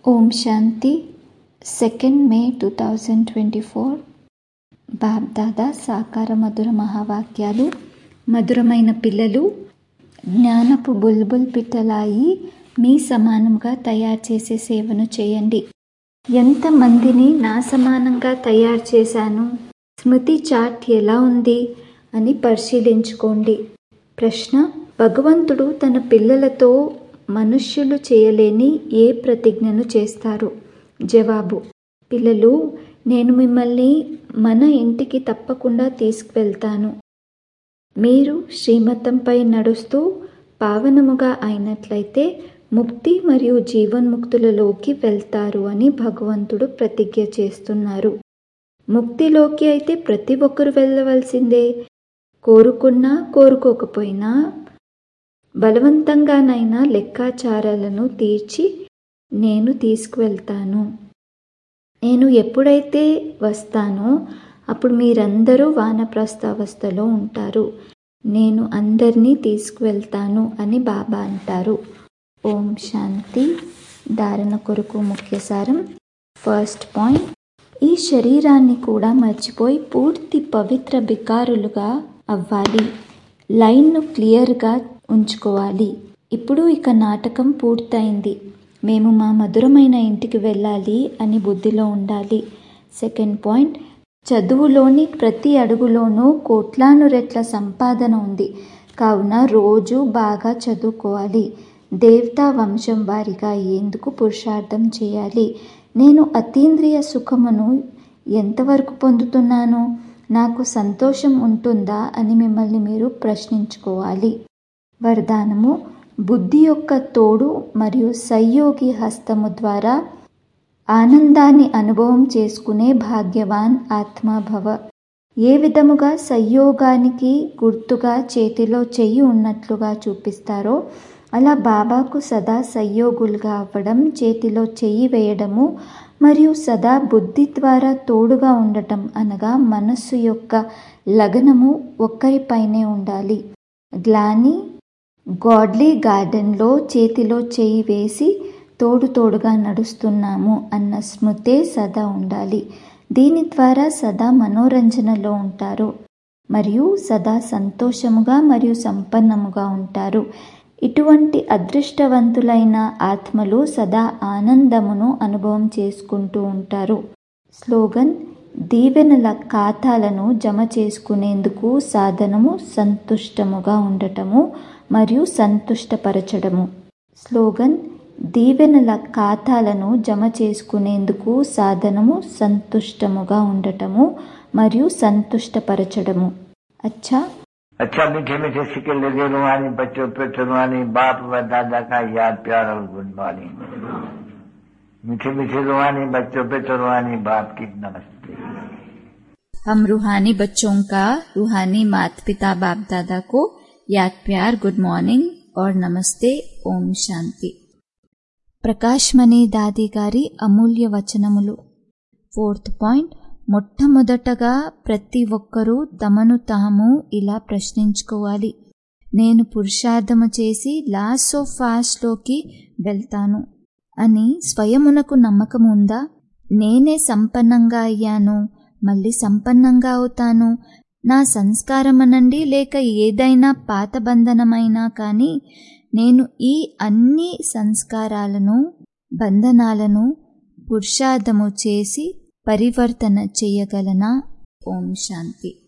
ఓం Shanti second May two thousand twenty four Bapdada సాకార మధుర మహావాక్యాలు మధురమైన పిల్లలు జ్ఞానపు బుల్బుల్ పిట్టలాయి మీ సమానంగా తయారు చేసే సేవను చేయండి ఎంతమందిని నా సమానంగా తయారు చేశాను స్మృతి చాట్ ఎలా ఉంది అని పరిశీలించుకోండి ప్రశ్న భగవంతుడు తన పిల్లలతో మనుష్యులు చేయలేని ఏ ప్రతిజ్ఞను చేస్తారు జవాబు పిల్లలు నేను మిమ్మల్ని మన ఇంటికి తప్పకుండా తీసుకువెళ్తాను మీరు శ్రీమతంపై నడుస్తూ పావనముగా అయినట్లయితే ముక్తి మరియు జీవన్ముక్తులలోకి వెళ్తారు అని భగవంతుడు ప్రతిజ్ఞ చేస్తున్నారు ముక్తిలోకి అయితే ప్రతి ఒక్కరు వెళ్ళవలసిందే కోరుకున్నా కోరుకోకపోయినా బలవంతంగానైనా లెక్కాచారాలను తీర్చి నేను తీసుకువెళ్తాను నేను ఎప్పుడైతే వస్తానో అప్పుడు మీరందరూ వానప్రస్థావస్థలో ఉంటారు నేను అందరినీ తీసుకువెళ్తాను అని బాబా అంటారు ఓం శాంతి ధారణ కొరకు ముఖ్య సారం ఫస్ట్ పాయింట్ ఈ శరీరాన్ని కూడా మర్చిపోయి పూర్తి పవిత్ర బికారులుగా అవ్వాలి లైన్ను క్లియర్గా ఉంచుకోవాలి ఇప్పుడు ఇక నాటకం పూర్తయింది మేము మా మధురమైన ఇంటికి వెళ్ళాలి అని బుద్ధిలో ఉండాలి సెకండ్ పాయింట్ చదువులోని ప్రతి అడుగులోనూ కోట్లాను రెట్ల సంపాదన ఉంది కావున రోజు బాగా చదువుకోవాలి దేవతా వంశం వారిగా అయ్యేందుకు పురుషార్థం చేయాలి నేను అతీంద్రియ సుఖమును ఎంతవరకు పొందుతున్నాను నాకు సంతోషం ఉంటుందా అని మిమ్మల్ని మీరు ప్రశ్నించుకోవాలి వరదానము బుద్ధి యొక్క తోడు మరియు సయ్యోగి హస్తము ద్వారా ఆనందాన్ని అనుభవం చేసుకునే భాగ్యవాన్ ఆత్మభవ ఏ విధముగా సయ్యోగానికి గుర్తుగా చేతిలో చెయ్యి ఉన్నట్లుగా చూపిస్తారో అలా బాబాకు సదా సయ్యోగులుగా అవ్వడం చేతిలో చెయ్యి వేయడము మరియు సదా బుద్ధి ద్వారా తోడుగా ఉండటం అనగా మనస్సు యొక్క లగనము ఒక్కరిపైనే ఉండాలి గ్లాని గాడ్లీ గార్డెన్లో చేతిలో చెయ్యి వేసి తోడు తోడుగా నడుస్తున్నాము అన్న స్మృతే సదా ఉండాలి దీని ద్వారా సదా మనోరంజనలో ఉంటారు మరియు సదా సంతోషముగా మరియు సంపన్నముగా ఉంటారు ఇటువంటి అదృష్టవంతులైన ఆత్మలు సదా ఆనందమును అనుభవం చేసుకుంటూ ఉంటారు స్లోగన్ దీవెనల ఖాతాలను జమ చేసుకునేందుకు సాధనము సంతుష్టముగా ఉండటము మరియు సంతుష్టపరచడము స్లోగన్ దీవెనల ఖాతాలను జమ చేసుకునేందుకు సాధనము సంతుష్టముగా ఉండటము మరియు సంతుష్టపరచడము అచ్చా अच्छा मीठे मीठे सिक्के लगे रुहानी बच्चों पे रुहानी बाप व दादा का याद प्यार और गुड मॉर्निंग मीठे मीठे रुहानी बच्चों पे रुहानी बाप की नमस्ते हम रूहानी बच्चों का रूहानी माता पिता बाप दादा को याद प्यार गुड मॉर्निंग और नमस्ते ఓం శాంతి ప్రకాశ్మణి దాది గారి అమూల్య వచనములు ఫోర్త్ పాయింట్ మొట్టమొదటగా ప్రతి ఒక్కరూ తమను తాము ఇలా ప్రశ్నించుకోవాలి నేను పురుషార్థము చేసి లాస్ ఆఫ్ ఫాస్ట్లోకి వెళ్తాను అని స్వయమునకు నమ్మకం ఉందా నేనే సంపన్నంగా అయ్యాను మళ్ళీ సంపన్నంగా అవుతాను నా సంస్కారం అనండి లేక ఏదైనా పాత బంధనమైనా కానీ నేను ఈ అన్ని సంస్కారాలను బంధనాలను పురుషార్థము చేసి పరివర్తన చేయగలనా ఓం శాంతి